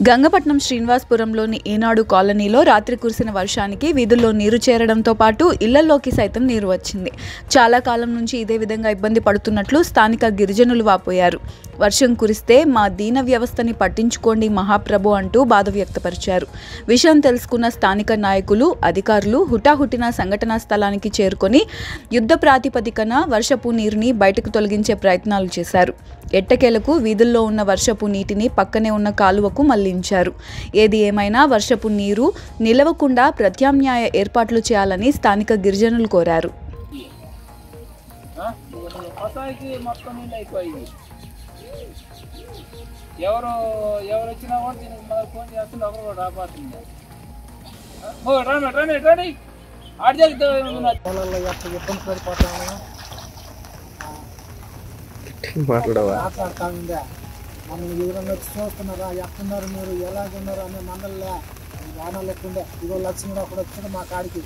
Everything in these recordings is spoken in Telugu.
గంగపట్నం శ్రీనివాస్పురంలోని ఈనాడు కాలనీలో రాత్రి కురిసిన వర్షానికి వీధుల్లో నీరు చేరడంతో పాటు ఇళ్లలోకి సైతం నీరు వచ్చింది చాలా కాలం నుంచి ఇదే విధంగా ఇబ్బంది పడుతున్నట్లు స్థానిక గిరిజనులు వాపోయారు వర్షం కురిస్తే మా దీన వ్యవస్థని పట్టించుకోండి మహాప్రభు అంటూ బాధ వ్యక్తపరిచారు విషయం తెలుసుకున్న స్థానిక నాయకులు అధికారులు హుటాహుటిన సంఘటనా స్థలానికి చేరుకొని యుద్ధ ప్రాతిపదికన వర్షపు నీరుని బయటకు తొలగించే ప్రయత్నాలు చేశారు ఎట్టకేలకు వీధుల్లో ఉన్న వర్షపు నీటిని పక్కనే ఉన్న కాలువకు మళ్లించారు ఏది ఏమైనా వర్షపు నీరు నిలవకుండా ప్రత్యామ్నాయ ఏర్పాట్లు చేయాలని స్థానిక గిరిజనులు కోరారు మొత్తానికి మొత్తం నీళ్ళు అయిపోయింది ఎవరు ఎవరు వచ్చినా కూడా దీనికి మనకు ఫోన్ చేస్తుంటే ఒకరు కూడా రాబోతుంది ఓ రామే రామే రాని ఆడి జరుగుతుంది పొలాల్లో ఎంత ఇబ్బంది పడిపోతాము మాట్లాడవా మాట్లాడుతా ఉందా మనం ఎవరన్నా వచ్చి చూస్తున్నారా ఎక్కడున్నారు మీరు ఎలాగున్నారు అనే మండలిలో వాన లేకుండా ఇదో లక్ష్మణ్ అక్కడ వచ్చాడు మా కాడికి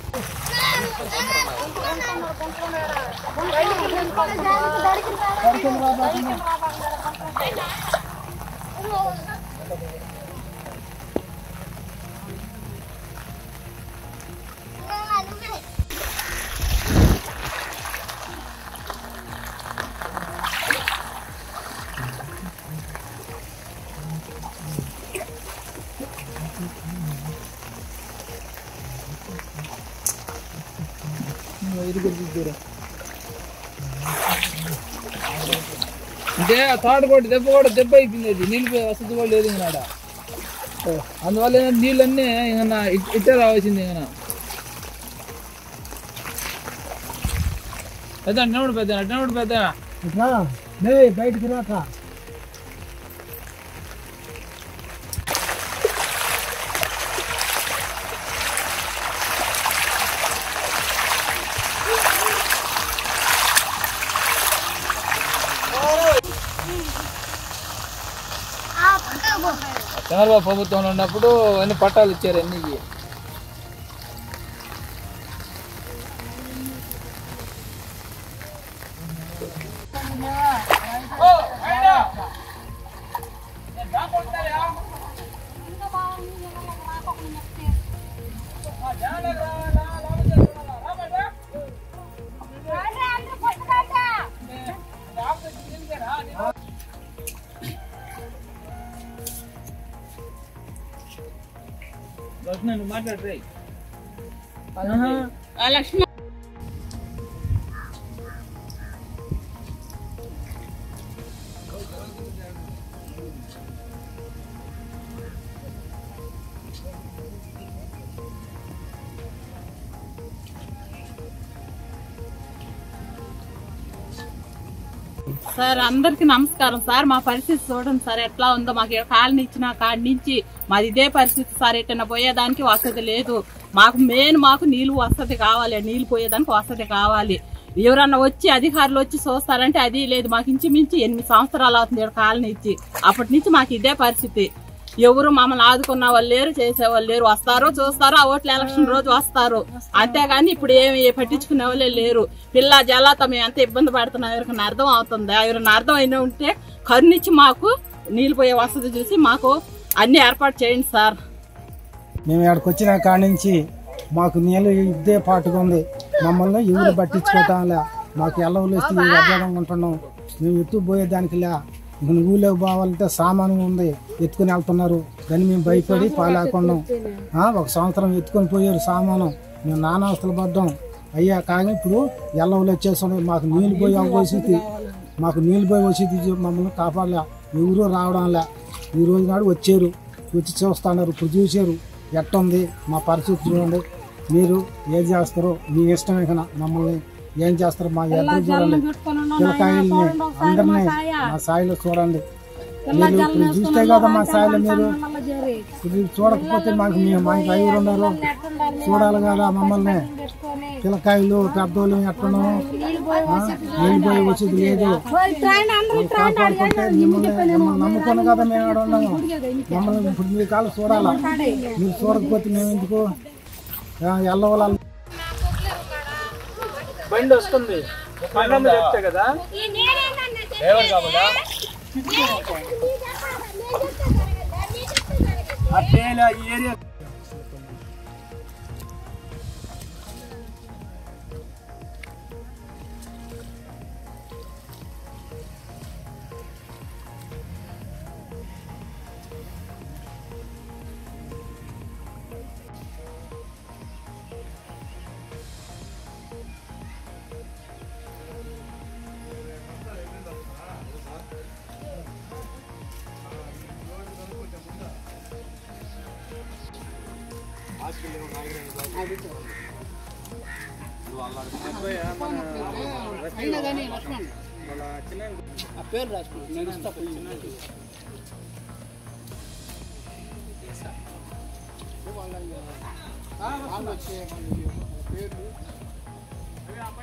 అంటే ఆ తాడు కూడా దెబ్బ కూడా దెబ్బ అయిపోయింది అది నీళ్ళు వసతి కూడా లేదు ఇంకా ఆడ. అందువల్ల ఏంటంటే నీళ్ళన్నీ ఇంకా ఇట్టే రావాల్సింది ఇంకా పెద్ద అన్నప్పుడు పెద్ద అన్నప్పుడు పెద్ద ఇట్లా నే బయటికి రాక చంద్రబాబు ప్రభుత్వంలో ఉన్నప్పుడు అన్ని పట్టాలు ఇచ్చారు అన్ని నువ్వు మాట్లాడరే సార్ అందరికి నమస్కారం సార్ మా పరిస్థితి చూడండి సార్ ఎట్లా ఉందో మాకు ఈడ కాలనీ ఇచ్చిన కాడి నుంచి మాది ఇదే పరిస్థితి సార్ ఎట్టన పోయేదానికి వసతి లేదు మాకు మెయిన్ మాకు నీళ్లు వసతి కావాలి నీళ్లు పోయేదానికి వసతి కావాలి ఎవరన్నా వచ్చి అధికారులు వచ్చి చూస్తారంటే అది లేదు మాకు ఇంచుమించి ఎనిమిది సంవత్సరాలు అవుతుంది ఈడ కాలనీ ఇచ్చి అప్పటి నుంచి మాకు ఇదే పరిస్థితి ఎవరు మమ్మల్ని ఆదుకున్న వాళ్ళు లేరు చేసేవాళ్ళు లేరు వస్తారు చూస్తారు ఆ ఓట్ల ఎలక్షన్ రోజు వస్తారు అంతేగాని ఇప్పుడు ఏమి పట్టించుకునే వాళ్ళే లేరు పిల్ల జలాత మేము ఎంత ఇబ్బంది పడుతున్నాం ఎవరికైనా అర్థం అవుతుంది ఎవరైనా అర్థం అయినా ఉంటే కరునిచ్చి మాకు నీళ్ళు పోయే వసతి చూసి మాకు అన్ని ఏర్పాటు చేయండి సార్ మేము ఇక్కడికి వచ్చిన కాడి నుంచి మాకు నీళ్ళు ఇదే పాటుగా ఉంది మమ్మల్ని ఎవరు పట్టించుకోవటంలే మాకు ఎల్లవులు వస్తే అభ్యాసం ఉంటున్నాం మేము ఎత్తు పోయేదానికి లే ఇక ఊళ్ళో పోవాలంటే సామాను ఉంది ఎత్తుకుని వెళ్తున్నారు కానీ మేము భయపడి పాలేకున్నాం ఆ, ఒక సంవత్సరం ఎత్తుకొని పోయారు సామాను మేము నానాస్తులు పడ్డాం అయ్యా కానీ ఇప్పుడు ఎల్లవులు వచ్చేస్తున్నాయి మాకు నీళ్ళు పోయి అవసరం మాకు నీళ్ళు పోయి వచ్చేది మమ్మల్ని కాపాడలే ఎవరు రావడంలే ఈ రోజు నాడు వచ్చారు వచ్చి చూస్తున్నారు ఇప్పుడు చూశారు ఎట్టుంది మా పరిస్థితి చూడండి మీరు ఏం చేస్తారో మీ ఇష్టమే కన్నా మమ్మల్ని ఏం చేస్తారో మా ఎదురు చూడండి పిల్లకాయల్ని అందరినీ మా సాయిలో చూడండి మీరు ఇప్పుడు చూస్తే కదా మా సాయిలో మీరు ఇప్పుడు చూడకపోతే మాకు మీ- మాకు ఐదు ఉన్నారు చూడాలి కదా మమ్మల్ని పిల్లకాయలు పెద్దోళ్ళు ఎట్టున్నాము నీళ్ళు పోయి వచ్చేది లేదు కాపాడుకుంటే మిమ్మల్ని మిమ్మల్ని నమ్ముకుని కదా మేము ఆడ ఉన్నాము మమ్మల్ని ఇప్పుడు మీ కాళ్ళు చూడాలా మీరు చూడకపోతే మేము ఎందుకు ఎల్లవాళ్ళు బండి వస్తుంది పన్నమ్మ చెప్తే కదా ఈ నేనేందన్నా చెప్పేది? నేను చెప్తాను, నేను చెప్తాను కదా, నేను చెప్తాను కదా. అట్లేలా ఈ ఏరియా